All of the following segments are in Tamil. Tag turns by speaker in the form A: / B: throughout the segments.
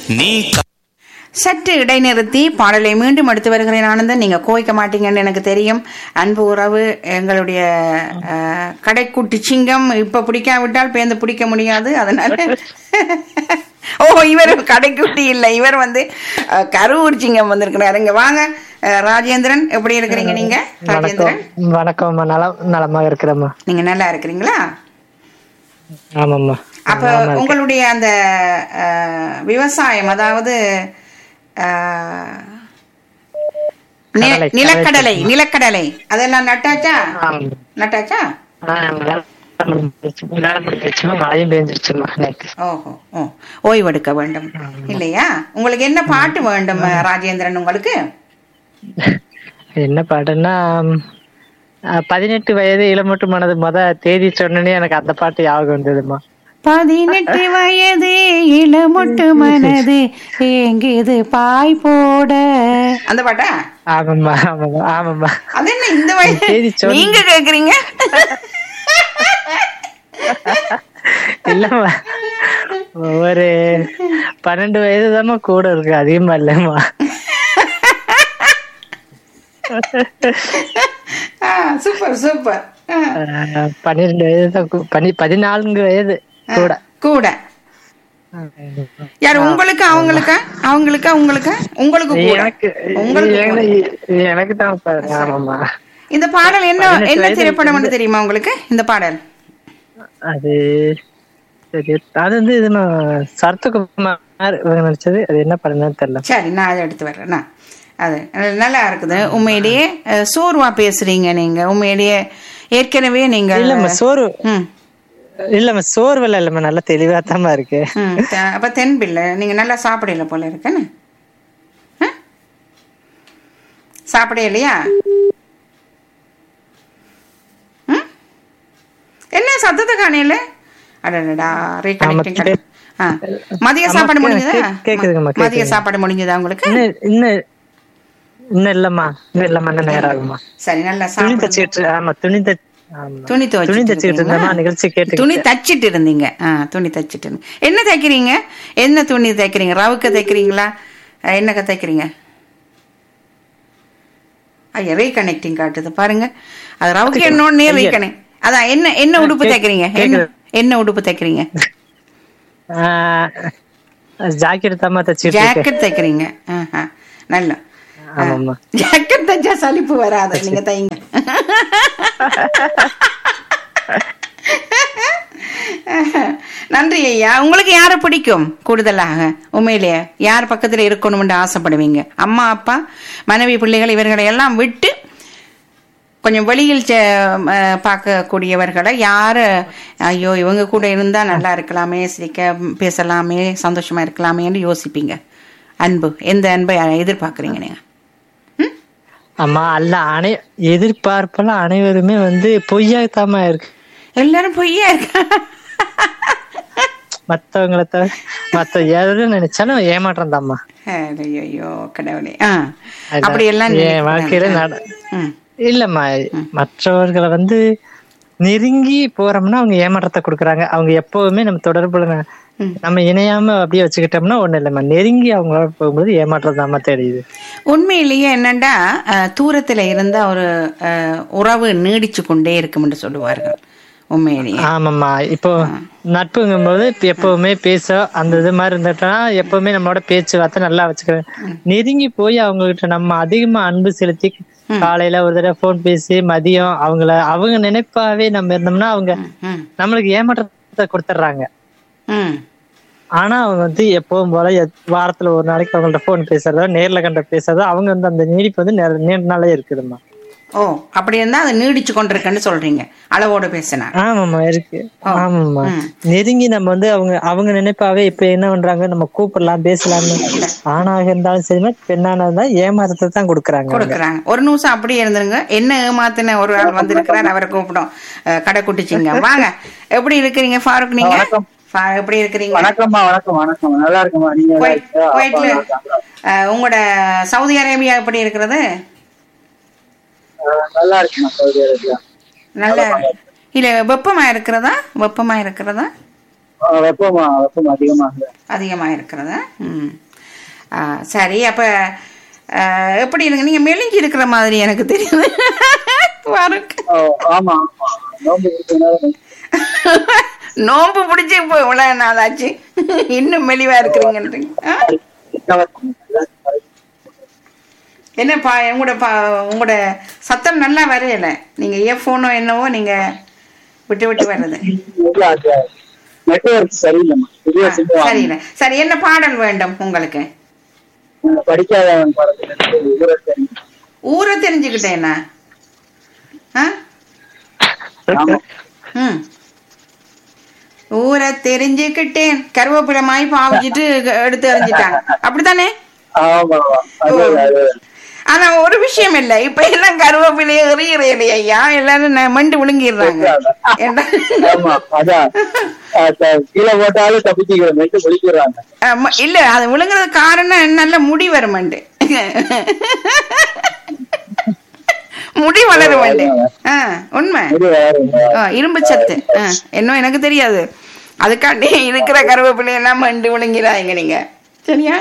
A: நீ
B: சற்று இடைநிறுத்தி பாடலை மீண்டும் எடுத்து வருகிறேன் ஆனந்தன் நீங்க கோய்க்க மாட்டீங்கன்னு எனக்கு தெரியும் அன்பு உறவு எங்களுடைய அஹ், கடைக்குட்டி சிங்கம் இப்ப பிடிக்காவிட்டால் பேர்ந்து பிடிக்க முடியாது அதனால ஓ இவர் கடைக்குட்டி இல்லை இவர் வந்து அஹ், கரூர் சிங்கம் வந்திருக்கிறார் இங்க வாங்க அஹ், ராஜேந்திரன் எப்படி இருக்கிறீங்க நீங்க ராஜேந்திரன்
C: வணக்கம் வணக்கம்மா நலம் நலமாக இருக்கிறேம்மா
B: நீங்க நல்லா இருக்கிறீங்களா
C: ஆமாம்மா
B: அப்ப உங்களுடைய அந்த அஹ், விவசாயம் அதாவது அஹ், நி-
C: கடலை,
B: நிலக்கடலை நிலக்கடலை அதெல்லாம் நட்டாச்சா
C: ஆமாம்.
B: நட்டாச்சா
C: ஆ, வேலை முடிஞ்சிருச்சு. வேலை முடிஞ்சிருச்சுமா மழையும் பெஞ்சிருச்சுமா நேற்று
B: ஓஹோ ஓ ஓய்வெடுக்க வேண்டும் இல்லையா உங்களுக்கு என்ன பாட்டு வேண்டும் ராஜேந்திரன் உங்களுக்கு
C: என்ன பாட்டுன்னா ம், ஆ, பதினெட்டு வயது இளமட்டு மனது மொத தேதி சொன்னனே எனக்கு அந்த பாட்டு ஞாபகம் வந்ததுமா
B: பதினெட்டு வயது இளமொட்டு மனது ஏங்குது பாய் போட அந்த பாட்டா
C: ஆமாம்மா ஆமாம்மா ஆமாம்மா
B: அது என்ன இந்த வயது
C: தேதி சொன்ன-
B: நீங்க கேக்குறீங்க
C: இல்லம்மா ஒரு பன்னெண்டு வயது தாம்மா கூட இருக்கு அதிகமா இல்லம்மா
B: சூப்பர் சூப்பர்
C: ஆ, பன்னிரெண்டு வயது தான் கூ- பனி பதினான்கு வயது கூட
B: கூட யார் உங்களுக்கு அவங்களுக்கா அவங்களுக்கா உங்களுக்கா உங்களுக்கு கூட
C: எனக்கு
B: உங்களுக்கு கூட.
C: எனக்கு- எனக்கு தான் ப- ஆமாம்மா
B: இந்த பாடல் என்ன
C: பதினெட்டு
B: என்ன
C: வயதுல
B: திரைப்படம் தெரியுமா உங்களுக்கு இந்த பாடல்
C: அது சரி அது வந்து இது நான் சரத்குமார் இவங்க நடிச்சது அது என்ன படம்னு தெரியல
B: சரி நான் அதை எடுத்து வர்றேன் நான். அது அஹ், நல்லா இருக்குது உண்மையிலேயே அஹ், சோர்வா பேசுறீங்க நீங்க உண்மையிலேயே ஏற்கனவே நீங்க
C: இல்லம்மா சோறு
B: ம்
C: இல்லம்மா சோர்வெல்லாம் இல்லம்மா நல்லா தெளிவா தாம்மா இருக்கு
B: ம் த- அப்ப தென்பில்லை நீங்க நல்லா சாப்பிடல போல இருக்குன்னு ஆ? சாப்பிட இல்லையா ம்? என்ன சத்தத்தை காணையில அடடா ரீகனெக்டிங்
C: ஆமா,
B: ஆ மதிய சாப்பாடு
C: ஆமா,
B: முடிஞ்சதா
C: கே- கேக்குதுங்கம்மா,
B: மதிய
C: கேக்குதுங்க.
B: சாப்பாடு முடிஞ்சதா உங்களுக்கு
C: இன்னும் இன்னும் இன்னும் இல்லம்மா இன்னும் இல்லம்மா இன்னும் நேரம் ஆகுமா
B: சரி நல்லா
C: துணி
B: சாப்பிடுங்க
C: தச்சுட்டு ஆமா துணி தச்சு ஆமா.
B: துணி
C: துணி
B: துவைச்சிட்டு
C: தச்சுட்டு இருந்தேம்மா
B: இருக்கீங்களா?
C: நிகழ்ச்சி கேட்டு
B: துணி தச்சிட்டு இருந்தீங்க ஆ துணி தச்சிட்டு இருந்தீங்க என்ன தைக்கிறீங்க என்ன துணி தைக்கிறீங்க ரவுக்க தைக்கிறீங்களா அஹ், என்னக்க தைக்கிறீங்க ஐயா ரீகனெக்டிங் காட்டுது பாருங்க அது ரவுக்கு என்னோடனே ரீகனெக்ட் அதான் என்ன என்ன உடுப்பு தைக்கிறீங்க என்ன என்ன உடுப்பு தைக்கிறீங்க
C: ஜாக்கெட் தாம்மா தச்சுட்டு இருக்கேன்
B: ஜாக்கெட் தைக்கிறீங்க ஆஹா, நல்லா
C: ஆமாம்மா
B: ஜாக்கெட் தைச்சா சலிப்பு வராது நீங்க தைங்க நன்றி ஐயா உங்களுக்கு யாரை பிடிக்கும் கூடுதலாக உண்மையிலேயே யார் பக்கத்துல இருக்கணும்னு ஆசைப்படுவீங்க அம்மா அப்பா மனைவி பிள்ளைகள் இவர்களை எல்லாம் விட்டு கொஞ்சம் வெளியில் செ- அஹ் பார்க்கக்கூடியவர்களை யாரு ஐயோ இவங்க கூட இருந்தா நல்லா இருக்கலாமே சிரிக்க பேசலாமே சந்தோஷமா இருக்கலாமேன்னு யோசிப்பீங்க அன்பு எந்த அன்பை எதிர்பார்க்குறீங்க நீங்க
C: ஆமா அல்ல அனை எதிர்பார்ப்பெல்லாம் அனைவருமே வந்து பொய்யாத்தாம இருக்கு
B: எல்லாரும் பொய்யா இருக்கா
C: மத்தவங்கள தவிர மத்த யாரும் நினைச்சாலும் ஏமாற்றம் தாம்மா
B: ஐயோ கடவுளே ஆ அப்படி எல்லாம்
C: என் வாழ்க்கையில நட
B: ம்
C: இல்லம்மா மற்றவர்களை வந்து நெருங்கி போறோம்னா அவங்க ஏமாற்றத்தை கொடுக்குறாங்க அவங்க எப்பவுமே நம்ம தொடர்புல ந- நம்ம இணையாம அப்படியே வச்சுக்கிட்டோம்னா ஒண்ணு இல்லம்மா நெருங்கி அவங்களோட போகும்போது ஏமாற்றம் தாம்மா தெரியுது
B: உண்மையிலேயே என்னண்டா அஹ், தூரத்துல இருந்த ஒரு அஹ், உறவு நீடிச்சு கொண்டே இருக்கும்னு சொல்லுவார்கள் உண்மையிலேயே
C: ஆமாம்மா இப்போ நட்புங்கும் போது இப்ப எப்பவுமே பேச அந்த இது மாதிரி இருந்துட்டோம்னா எப்பவுமே நம்மளோட பேச்சுவார்த்தை நல்லா வச்சுக்கிறேன் நெருங்கி போய் அவங்க கிட்ட நம்ம அதிகமா அன்பு செலுத்தி காலையில ஒரு தடவை போன் பேசி மதியம் அவங்கள அவங்க நினைப்பாவே நம்ம இருந்தோம்னா அவங்க
B: ம்
C: நம்மளுக்கு ஏமாற்றத்தை கொடுத்துட்றாங்க
B: ம்
C: ஆனா அவங்க வந்து எப்பவும் போல எத்- வாரத்துல ஒரு நாளைக்கு அவங்கள்ட்ட போன் பேசுறதோ நேர்ல கண்ட பேசுறதோ அவங்க வந்து அந்த நீடிப்பு வந்து நெ- நீண்ட நாளே இருக்குதும்மா
B: ஓ அப்படி இருந்தா அது நீடிச்சு கொண்டிருக்குன்னு சொல்றீங்க அளவோட பேசினா
C: ஆமாம்மா இருக்கு ஆமாம்மா
B: ம்.
C: நெருங்கி நம்ம வந்து அவங்க அவங்க நினைப்பாவே இப்ப என்ன பண்றாங்க நம்ம கூப்பிடலாம் பேசலாம்னு ஆணாக இருந்தாலும் சரி பெண்ணாக இருந்தாலும் ஏமாற்றத்தை தான் கொடுக்குறாங்க அவங்க.
B: கொடுக்குறாங்க ஒரு நிமிஷம் அப்படியே இருந்துருங்க என்ன ஏமாத்தின ஒரு ஆள் வந்திருக்கிறார் அவரை கூப்பிடும் அஹ், கடைக்குட்டிச்சிங்க வாங்க எப்படி இருக்கிறீங்க ஃபாரூக் நீங்க ஃபா- எப்படி இருக்கிறீங்க
D: வணக்கம்மா வணக்கம் வணக்கம் நல்லா இருக்குமா நீங்க நல்லா
B: குவைத்-
D: இருக்கீங்களா?
B: குவைத்ல
D: அப்பா நல்லா இருக்காங்களா?
B: அஹ், உங்களோட சவுதி அரேபியா எப்படி இருக்கிறது
D: அஹ் நல்லா இருக்குமா சவுதி அரேபியா
B: நல்ல இல்ல வெப்பமா இருக்கிறதா வெப்பமா இருக்கிறதா
D: ஆ, வெப்பமா வெப்பம் அதிகமா இல்ல.
B: அதிகமாக இருக்கிறதா ம் ஆ, சரி அப்போ எப்படி இருக்கு நீங்கள் மெலிஞ்சி இருக்கிற மாதிரி எனக்கு தெரியுது பாருங்க
D: ஓ, ஆமா ஆமா நோம்பு இருக்கிறதுனால
B: நோம்பு பிடிச்சி இப்போ இவ்வளோ நாள் ஆச்சு இன்னும் மெலிவா இருக்கிறீங்கன்றீங்க ஆ? என்ன பா உங்களோட பா உங்களோட சத்தம் நல்லா வரையல நீங்க இயர்ஃபோனோ என்னவோ நீங்க விட்டு விட்டு வர்றது
D: இல்ல, அது நெட்வொர்க் சரியில்லைம்மா புதிய
B: ஆ,
D: சிம்
B: சரியில்லை சரி என்ன பாடல் வேண்டும் உங்களுக்கு
D: படிக்காதவன் படத்துல இருந்து ஊரை தெரியும்
B: ஊரை தெரிஞ்சுக்கிட்டேனா ஆ
D: ஆமா
B: ம் ஊரை தெரிஞ்சுக்கிட்டேன் கருவேப்பிலை மாய் பாவிச்சிட்டு எடுத்து எறிஞ்சிட்டாங்க அப்படித்தானே
D: ஆமா அது அது
B: ஆனா ஒரு விஷயம் இல்ல இப்ப எல்லாம் கருவேப்பிலையை எறிகிற இல்லையா ஐயா எல்லாரும் ந- மண்டு விழுங்கிடுறாங்க ஏண்டா?
D: ஆமா அதான் அத கீழே போட்டாலும் தப்பிச்சுக்கிற மெட்டு குளிக்கிறாங்க
B: ஆமா, இல்ல அது விழுங்குறது காரணம் நல்ல முடி வருமண்டு முடி வளருமண்டு ஆ உண்மை
D: இது வேற
B: ஆ, இரும்பு சத்து ஆ, இன்னும் எனக்கு தெரியாது அதுக்காண்டி இருக்கிற கருவேப்பிலை எல்லாம் மண்டு விழுங்கிறாங்க நீங்க சரியா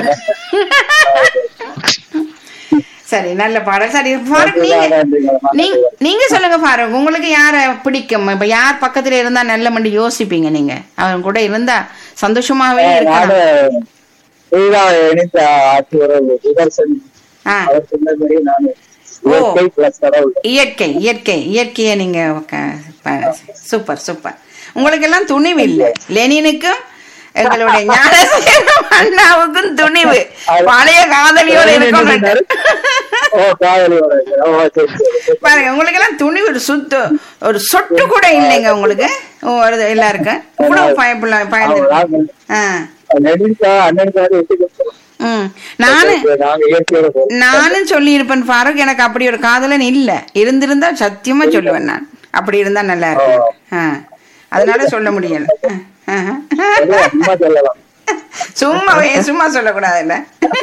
B: சரி நல்ல பாடல் சரி ஃபாரூக் நீங்க நீங்க நீங்க சொல்லுங்க ஃபாரூக் உங்களுக்கு யார பிடிக்கும் இப்ப யார் பக்கத்துல இருந்தா நல்ல மண்டி யோசிப்பீங்க நீங்க அவன் கூட இருந்தா சந்தோஷமாவே
D: நானு
B: இருக்கலாம்
D: புதிதாக இணைந்த ஆட்சி உறவு சுதர்சன்
B: ஆ,
D: அவர் சொன்னபடி நான்
B: ஓ.
D: இயற்கை பிளஸ் கடவுள்
B: இயற்கை இயற்கை இயற்கையை நீங்க க- ப- சூப்பர் சூப்பர் உங்களுக்கு எல்லாம் துணிவு இல்லை லெனினுக்கும் எங்களுடைய ஞானசேகரம் அண்ணாவுக்கும் துணிவு பழைய காதலியோட இருக்கணும்
D: ஓ காதலியோட ஓ சரி சரி
B: பாருங்க உங்களுக்கு எல்லாம் துணிவு ஒரு சுத்து ஒரு சொட்டு கூட இல்லைங்க உங்களுக்கு ஓ, வருது எல்லாருக்கும் இவ்வளவு பயப்புள்ள பயந்து ஆ
D: நெடுக்கா அண்ணனுக்காக விட்டு கொடுத்துருவோம்
B: ம் நானு
D: நாங்க இயற்கையோட போறோம்
B: நானும் சொல்லியிருப்பேன் ஃபாரூக் எனக்கு அப்படி ஒரு காதலன் இல்ல இருந்திருந்தா சத்தியமா சொல்லுவேன் நான் அப்படி இருந்தா நல்லா இருக்கும் ஆ, அதனால சொல்ல முடியல ஆ, ஆ.
D: அம்மா சொல்லலாம்
B: சும்மா வே- சும்மா சொல்லக்கூடாதுல்ல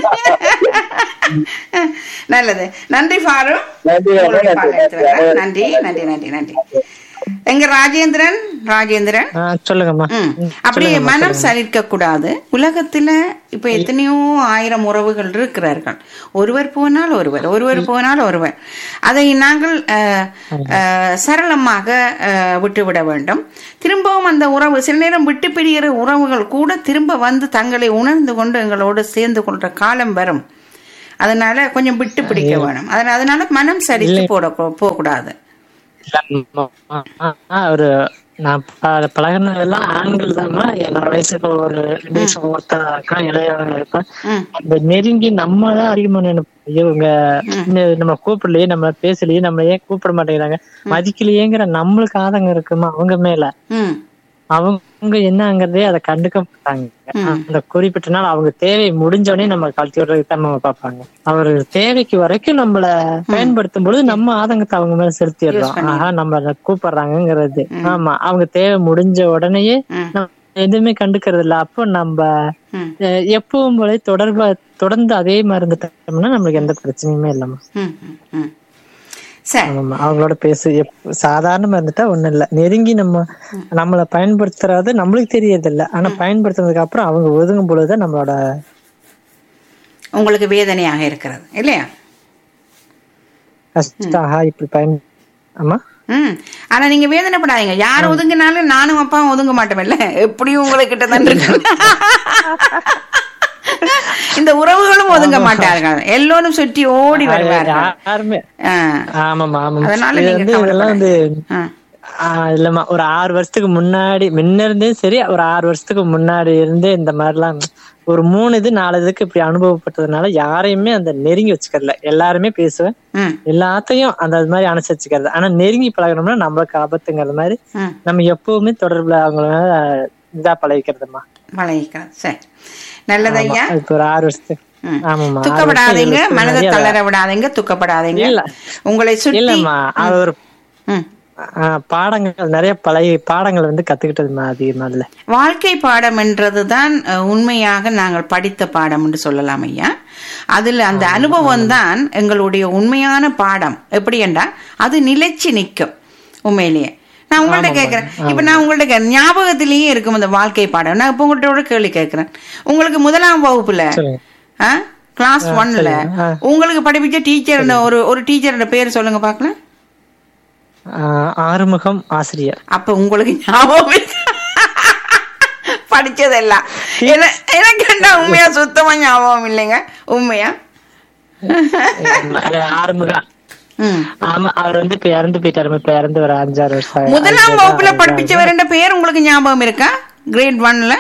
B: நல்லது நன்றி ஃபாரூக்
D: நன்றி,
B: உங்களுடைய
D: நன்றி,
B: பாடலை எடுத்து வரேன்.
D: நன்றி.
B: நன்றி நன்றி நன்றி நன்றி எங்க ராஜேந்திரன் ராஜேந்திரன்
C: ஆ, சொல்லுங்கம்மா
B: ம். அப்படி மனம் சலிக்க கூடாது உலகத்துல இப்ப எத்தனையோ ஆயிரம் உறவுகள் இருக்கிறார்கள் ஒருவர் போனால் ஒருவர் ஒருவர் போனால் ஒருவர் அதை நாங்கள் அஹ், அஹ், சரளமாக அஹ், விட்டுவிட வேண்டும் திரும்பவும் அந்த உறவு சில நேரம் விட்டு பிரிகிற உறவுகள் கூட திரும்ப வந்து தங்களை உணர்ந்து கொண்டு எங்களோடு சேர்ந்து கொள்ற காலம் வரும் அதனால கொஞ்சம் விட்டு பிடிக்க வேணும் அதனால அதனால மனம் சரித்து போட போகக்கூடாது
C: ஆ, ஒரு நான் ப- பழகுனதெல்லாம் ஆண்கள் தான்மா என்னோட வயசுக்கு ஒரு ரெண்டு வயசு ஒருத்தா இருக்கா இளையவங்க இருப்பேன்
B: ம்
C: இந்த நெருங்கி நம்ம தான் அதிகமா நினைப்போம் இவங்க இன்னும் நம்ம கூப்பிடலையே நம்ம பேசலையே நம்ம ஏன் கூப்பிட மாட்டேங்கிறாங்க மதிக்கலையேங்கிற நம்மளுக்கு ஆதங்கம் இருக்குமா அவங்க மேல
B: ம்
C: அவங்க என்னங்கிறதே அதை கண்டுக்க மாட்டாங்க அந்த குறிப்பிட்ட நாள் அவங்க தேவை முடிஞ்சோடனே நம்ம கழட்டி விடுறதுக்கு தான் நம்ம பார்ப்பாங்க அவர் தேவைக்கு வரைக்கும் நம்மள பயன்படுத்தும் பொழுது நம்ம ஆதங்கத்தை அவங்க மேல செலுத்திடுறோம் ஆஹா நம்ம கூப்பிடுறாங்கங்கிறது ஆமா அவங்க தேவை முடிஞ்ச உடனேயே
B: ம்.
C: நம்ம எதுவுமே கண்டுக்கிறது இல்ல அப்போ நம்ம
B: ம்
C: அஹ், எப்பவும் போல தொடர்பா தொடர்ந்து அதே மாதிரி இருந்துட்டோம்னா நம்மளுக்கு எந்த பிரச்சனையுமே இல்லம்மா
B: ம் ம், ம் சரி
C: ஆமா அவங்களோட பேசு எப்- சாதாரணமா இருந்துட்டா ஒண்ணும் இல்ல நெருங்கி நம்ம நம்மள பயன்படுத்துறது நம்மளுக்கு தெரியறது இல்ல ஆனா பயன்படுத்துனதுக்கு அப்புறம் அவங்க ஒதுங்கும் பொழுதுதான் நம்மளோட
B: உங்களுக்கு வேதனையாக இருக்கிறது இல்லையா
C: கஷ்டம் ஆஹா இப்படி பயன் ஆமா
B: ம் ஆனா நீங்க வேதனைப்படாதீங்க யார் ஒதுங்கினாலும் நானும் அப்பாவும் ஒதுங்க மாட்டோம்ல எப்படியும் உங்ககிட்ட தான் இருக்கு இந்த உறவுகளும் ஒதுங்க மாட்டார்கள் எல்லோரும் சுற்றி ஓடி வருவார்கள்
C: யாருமே
B: ஆ,
C: ஆமாமா ஆமா
B: அதனால
C: இது
B: நீங்க
C: வந்து இதெல்லாம் வந்து
B: ஆ,
C: ஆஹ் இல்லம்மா ஒரு ஆறு வருஷத்துக்கு முன்னாடி முன்ன இருந்தே சரி ஒரு ஆறு வருஷத்துக்கு முன்னாடி இருந்தே இந்த மாதிரிலாம் ஒரு மூணு இது நாலு இதுக்கு இப்படி அனுபவப்பட்டதுனால யாரையுமே அந்த நெருங்கி வச்சுக்கறல எல்லாருமே பேசுவேன்
B: ம்,
C: எல்லாத்தையும் அந்த அது மாதிரி அனுசரிச்சுக்கிறது ஆனா நெருங்கி பழகணும்னா நம்மளுக்கு ஆபத்துங்கிற மாதிரி
B: ம்.
C: நம்ம எப்பவுமே தொடர்புல அவங்கள இதா பழகிக்கிறதுமா
B: பழகிக்கிறது சரி நல்லது ஐயா
C: இப்ப ஒரு ஆறு வருஷத்துக்கு
B: ம்.
C: ஆமாமா ஆறு
B: துக்கப்படாதீங்க
C: வருஷத்துக்கு
B: மனதை
C: முன்னாடி
B: தளர விடாதீங்க துக்கப்படாதீங்க
C: இல்ல.
B: உங்களை சுற்றி
C: இல்லம்மா அது ஒரு
B: ம்.
C: ஆஹ் பாடங்கள் நிறைய பழைய பாடங்கள் வந்து கத்துக்கிட்டதுமா அதிகமா இல்ல
B: வாழ்க்கை பாடம் என்றதுதான் அஹ், உண்மையாக நாங்கள் படித்த பாடம் என்று சொல்லலாம் ஐயா அதுல அந்த அனுபவம் தான் எங்களுடைய உண்மையான பாடம் எப்படி என்றா அது நிலைச்சு நிற்கும் உண்மையிலேயே நான் உங்கள்ட்ட கேட்கறேன் இப்ப நான் உங்கள்ட்ட கேட்கறேன் ஞாபகத்திலேயே இருக்கும் அந்த வாழ்க்கை பாடம் நான் இப்ப உங்கள்ட்ட ஒரு கேள்வி கேட்கறேன் உங்களுக்கு முதலாம் வகுப்புல
C: சொல்லுங்க
B: கிளாஸ் ஒன்ல
C: சொல்லுங்க. ஆ.
B: உங்களுக்கு படிப்பிச்ச டீச்சர் ஒரு ஒரு டீச்சரோட பேர் சொல்லுங்க பாக்கலாம்
C: ஆஹ் ஆறுமுகம் ஆசிரியர்
B: அப்ப உங்களுக்கு ஞாபகம் இருக்கு. படிச்சதெல்லாம் என- எனக்கு என்ன உண்மையா சுத்தமா ஞாபகம் இல்லைங்க உண்மையா
C: ஆறுமுகம்
B: ம்.
C: ஆமா அவர் வந்து இப்ப இறந்து போயிட்டாரு இப்ப இறந்து ஒரு அஞ்சாறு வருஷம் ஆகுது.
B: முதலாம் வகுப்புல படிப்பிச்சவருன்ற பேர் உங்களுக்கு ஞாபகம் இருக்கா கிரேட் ஒன்ல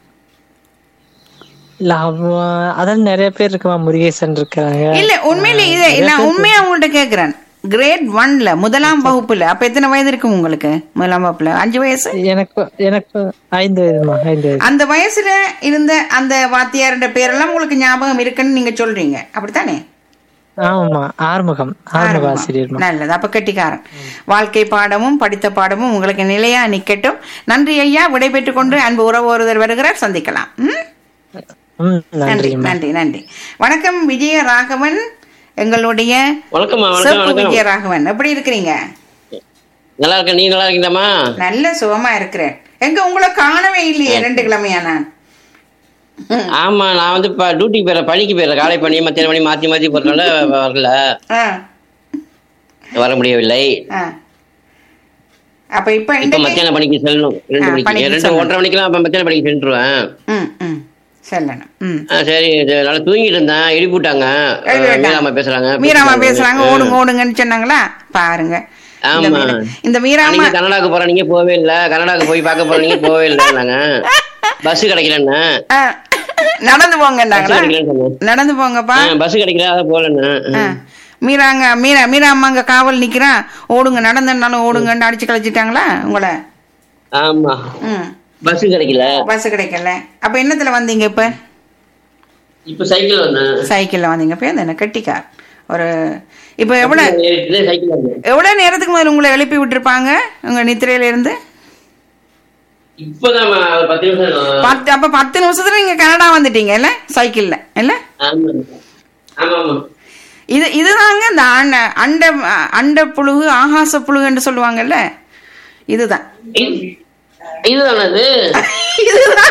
C: இல்ல அவ- அதான் நிறைய பேர் இருக்குமா முருகேசன் இருக்காங்க
B: இல்ல உண்மையில இது நான் உண்மையா உங்கள்ட்ட கேக்குறேன் கிரேட் ஒன்ல முதலாம் வகுப்புல அப்ப எத்தனை வயது இருக்கும் உங்களுக்கு முதலாம் வகுப்புல அஞ்சு வயசு
C: எனக்கு எனக்கு ஐந்து வயதுமா ஐந்து வயது
B: அந்த வயசுல இருந்த அந்த வாத்தியாரோட பேரெல்லாம் உங்களுக்கு ஞாபகம் இருக்குன்னு நீங்க சொல்றீங்க அப்படித்தானே
C: ஆமாமா ஆறுமுகம் ஆறுமுக ஆசிரியர்
B: நல்லது அப்ப கெட்டிக்காரன் வாழ்க்கை பாடமும் படித்த பாடமும் உங்களுக்கு நிலையா நிக்கட்டும் நன்றி ஐயா விடைபெற்றுக் கொண்டு அன்பு உறவு ஒருவர் வருகிறார் சந்திக்கலாம் ம்?
C: ம்
B: நன்றி
C: நன்றிம்மா
B: நன்றி நன்றி வணக்கம் விஜய ராகவன் எங்களுடைய
A: வணக்கம்மா வணக்கம்
B: சிறப்பு
A: வணக்கம்
B: விஜய ராகவன் எப்படி இருக்கிறீங்க
A: நல்லா இருக்கேன் நீ நல்லா இருக்கீங்களாம்மா
B: நல்ல சுகமா இருக்கிறேன் எங்க உங்களை காணவே இல்லையே ரெண்டு கிழமையா நான்
A: ஆமா நான் வந்து இப்ப டியூட்டிக்கு போயிடுறேன் பணிக்கு போயிடுறேன் காலை பணி மத்தியான பணி மாத்தி மாத்தி போறதுனால வரல
B: ஆ,
A: வர முடியவில்லை
B: ஆ. அப்ப இப்ப
A: இப்ப
B: இன்னைக்கு
A: மத்தியான பணிக்கு செல்லணும் ரெண்டு
B: ஆ,
A: மணிக்கு
B: பணிக்கு
A: ரெண்டு
B: செல்லணும்.
A: ஒன்றரை மணிக்கெல்லாம் அப்ப மத்தியான பணிக்கு சென்றுருவேன்
B: ம் ம் செல்லணும் ம்
A: ஆ, சரி இது நல்லா தூங்கிட்டு இருந்தேன் எழுப்பி விட்டாங்க
B: எழுப்பி விட்டாங்க.
A: மீராமா பேசுறாங்க
B: மீராமா பேசுறாங்க ஓடுங்க ஓடுங்கன்னு சொன்னாங்களா பாருங்க இந்த
A: ஆமா.
B: மீரா- இந்த மீராமா
A: நீங்க கனடாக்கு போற நீங்க போவே இல்ல கனடாக்கு போய் பார்க்க போற நீங்க போவே இல்லைன்னாங்க பஸ் கிடைக்கலன்னு
B: ஆ, நடந்து
A: பஸ்
B: போங்கன்னாங்களா
A: கிடைக்கலன்னு சொன்னேன்
B: நடந்து போங்கப்பா
A: பஸ் கிடைக்கல அதான் போகலன்னு
B: ஆ. மீராங்க மீரா மீரா அம்மா அங்க காவல் நிக்கிறான் ஓடுங்க நடந்தனாலும் ஓடுங்கன்னு அடிச்சு கழிச்சிட்டாங்களா உங்களை
A: ஆமா
B: ம்
A: பஸ் கிடைக்கல
B: பஸ் கிடைக்கல அப்ப என்னத்துல வந்தீங்க இப்ப
A: இப்ப சைக்கிள் வந்தேன்
B: சைக்கிள்ல வந்தீங்க இப்ப என்ன கட்டிக்கார் ஒரு இப்ப எவ்வளவு
A: ஏறிட்டு சைக்கிள் வந்தேன்
B: எவ்வளவு நேரத்துக்கு முதல்ல உங்களை எழுப்பி விட்டுருப்பாங்க உங்க நித்திரையில இருந்து
A: இப்பதான் ஒரு பத்து நிமிஷம் இருக்கும்.
B: பத்து அப்ப பத்து நிமிஷத்துல நீங்க கனடா வந்துட்டீங்க இல்ல சைக்கிள்ல இல்ல
A: ஆமா ஆமா ஆமா
B: இது இதுதாங்க இந்த அண்ட அண்ட அண்ட புழுகு ஆகாச புழுகுன்னு சொல்லுவாங்கல்ல இதுதான்
A: இது- இதுதானே அது
B: இதுதான்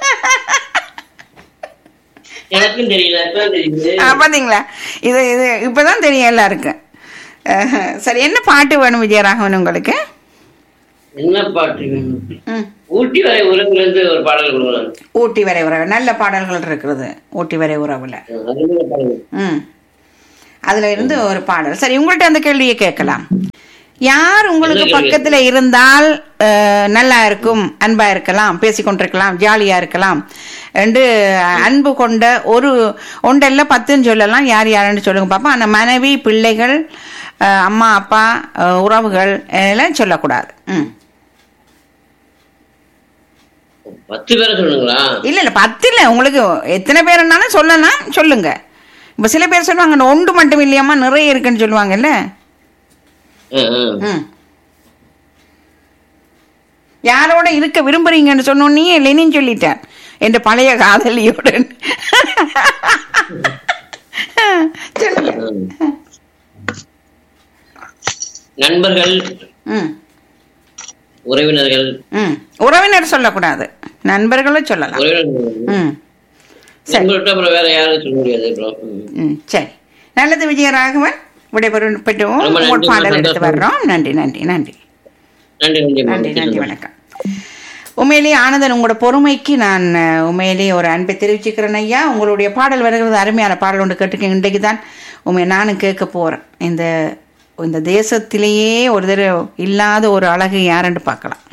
A: எனக்கும் தெரியல இப்பதான் தெரியுது
B: ஆ, பாத்தீங்களா இது இது இப்பதான் தெரியும் எல்லாருக்கும் அஹ், சரி என்ன பாட்டு வேணும் விஜயராகவன் உங்களுக்கு
A: என்ன பாட்டு
B: ம்.
A: ஊட்டி வரை உறவுல இருந்து ஒரு பாடல் கொடுக்கலாம்
B: ஊட்டி வரை உறவு நல்ல பாடல்கள் இருக்குது ஊட்டி வரை உறவுல
A: அருமையான பாடல்
B: ம் அதுல இருந்து ஒரு பாடல் சரி உங்கள்ட்ட அந்த கேள்வியை கேட்கலாம் யார் உங்களுக்கு பக்கத்துல இருந்தால் அஹ், நல்லா இருக்கும் அன்பா இருக்கலாம் பேசிக்கொண்டிருக்கலாம் ஜாலியா இருக்கலாம் என்று அன்பு கொண்ட ஒரு ஒன்றல்ல பத்துன்னு சொல்லலாம் யார் யாருன்னு சொல்லுங்க பாப்பா அந்த மனைவி பிள்ளைகள் அஹ், அம்மா அப்பா அஹ், உறவுகள் எல்லாம் சொல்லக்கூடாது ம்
A: பத்து பேரை சொல்லுங்களா
B: இல்ல இல்ல பத்து இல்ல உங்களுக்கு எத்தனை பேருனாலும் சொல்லலாம் சொல்லுங்க இப்ப சில பேர் சொல்லுவாங்க "இந்த ஒன்று மட்டும் இல்லையாம்மா நிறைய இருக்குன்னு சொல்லுவாங்கல்ல
A: ஆ, ஆ.
B: ம். யாரோட இருக்க விரும்புறீங்கன்னு சொன்னோன்னே லெனின் சொல்லிட்டேன் என்ற பழைய காதலியோட சொல்லுங்க
A: நண்பர்கள்
B: ம்
A: உறவினர்கள்
B: ம் உறவினர் சொல்லக்கூடாது நண்பர்களும் சொல்லலாம்
A: உறவினர்கள்
B: ம் சரி
A: நண்பர்கிட்ட அப்புறம் வேற யாரும் சொல்ல முடியாது அப்புறம் ம்.
B: ம் சரி நல்லது விஜயராகவன் விடைபெறும் பெற்றுவோம்
A: ரொம்ப நன்றி,
B: உங்கள் பாடல் எடுத்து
A: சந்தோஷம்.
B: வர்றோம் நன்றி நன்றி நன்றி
A: நன்றி நன்றி
B: நன்றி நன்றி வணக்கம் உண்மையிலேயே ஆனந்தன் உங்களோட பொறுமைக்கு நான் அஹ், உண்மையிலேயே ஒரு அன்பை தெரிவிச்சுக்கிறேன் ஐயா உங்களுடைய பாடல் வருகிறது அருமையான பாடல் ஒன்று கேட்டுக்க இன்றைக்கு தான் உண்மை நானும் கேட்க போறேன் இந்த இந்த தேசத்திலேயே ஒரு தடவை இல்லாத ஒரு அழகு யாருன்னு பார்க்கலாம்